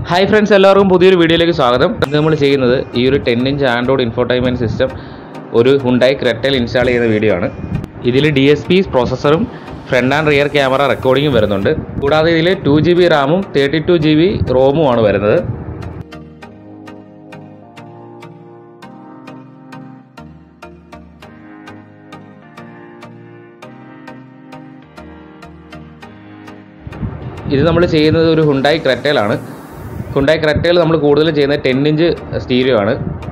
hi friends എല്ലാവർക്കും പുതിയൊരു വീഡിയോയിലേക്ക് സ്വാഗതം ഇന്ന് നമ്മൾ ചെയ്യുന്നത് ഈ ഒരു ten inch Android infotainment system ഒരു ഹുണ്ടായി ക്രെറ്റയിൽ ഇൻസ്റ്റാൾ ചെയ്യുന്ന വീഡിയോ ആണ് ഇതിൽ ഡി എസ് പി പ്രോസസ്സറും ഫ്രണ്ട് ആൻഡ് റിയർ ക്യാമറ റെക്കോർഡിങ്ങും വരുന്നുണ്ട് കൂടാതെ ഇതിൽ ടു ജി ബി റാമും തേർട്ടി ടു ജി ബി റോമുമാണ് വരുന്നത് ഇത് നമ്മൾ ചെയ്യുന്നത് ഒരു ഹുണ്ടായി ക്രെറ്റയിലാണ് ഹുണ്ടായി ക്രെറ്റയിൽ നമ്മൾ കൂടുതലും ചെയ്യുന്നത് ടെൻ ഇഞ്ച് സ്റ്റീരിയോ ആണ്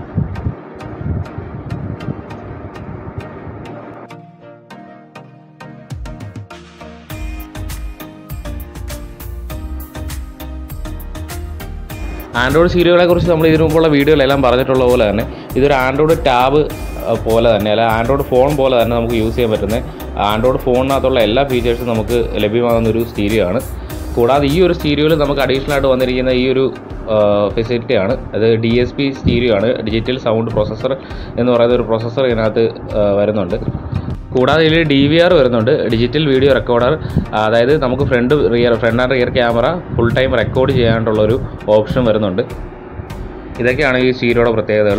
ആൻഡ്രോയിഡ് സീരിയലുകളെ കുറിച്ച് നമ്മൾ ഇതിനു മുമ്പുള്ള വീഡിയോയിലെല്ലാം പറഞ്ഞിട്ടുള്ള പോലെ തന്നെ ഇതൊരു ആൻഡ്രോയിഡ് ടാബ് പോലെ തന്നെ അല്ല ആൻഡ്രോയിഡ് ഫോൺ പോലെ തന്നെ നമുക്ക് യൂസ് ചെയ്യാൻ പറ്റുന്ന ആൻഡ്രോയിഡ് ഫോണിനകത്തുള്ള എല്ലാ ഫീച്ചേഴ്സും നമുക്ക് ലഭ്യമാകുന്ന ഒരു സ്റ്റീരിയോ ആണ് കൂടാതെ ഈ ഒരു സ്റ്റീരിയോയിൽ നമുക്ക് അഡീഷണൽ ആയിട്ട് വന്നിരിക്കുന്ന ഈ ഒരു ഫെസിലിറ്റിയാണ് അത് ഡി എസ് പി സ്റ്റീരിയോ ആണ് ഡിജിറ്റൽ സൗണ്ട് പ്രോസസ്സർ എന്ന് പറയുന്ന ഒരു പ്രോസസ്സർ ഇതിനകത്ത് ആ, വരുന്നുണ്ട് കൂടാതെ ഇതിൽ ഡി വി ആർ വരുന്നുണ്ട് ഡിജിറ്റൽ വീഡിയോ റെക്കോർഡർ അതായത് നമുക്ക് front rear front and rear camera full time record ചെയ്യാനുള്ളൊരു ഓപ്ഷൻ വരുന്നുണ്ട് ഇതൊക്കെയാണ് ഈ സ്റ്റീരിയോയുടെ പ്രത്യേകതകൾ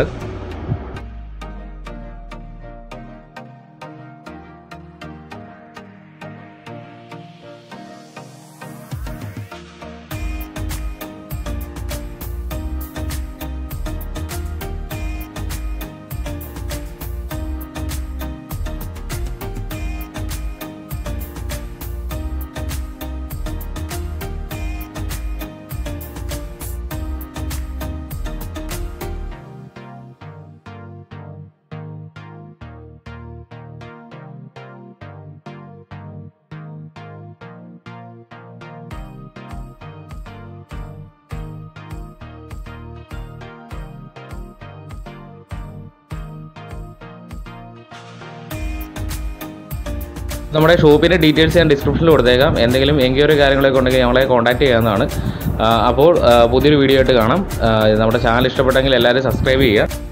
നമ്മുടെ ഷോപ്പിൻ്റെ ഡീറ്റെയിൽസ് ഞാൻ ഡിസ്ക്രിപ്ഷനിൽ കൊടുത്തേക്കാം എന്തെങ്കിലും എൻക്വയറി കാര്യങ്ങളൊക്കെ ഉണ്ടെങ്കിൽ ഞങ്ങളെ കോൺടാക്ട് ചെയ്യാവുന്നതാണ് ആ, അപ്പോൾ ആ, പുതിയൊരു വീഡിയോ ആയിട്ട് കാണാം ആ, നമ്മുടെ ചാനൽ ഇഷ്ടപ്പെട്ടെങ്കിൽ എല്ലാവരും സബ്സ്ക്രൈബ് ചെയ്യുക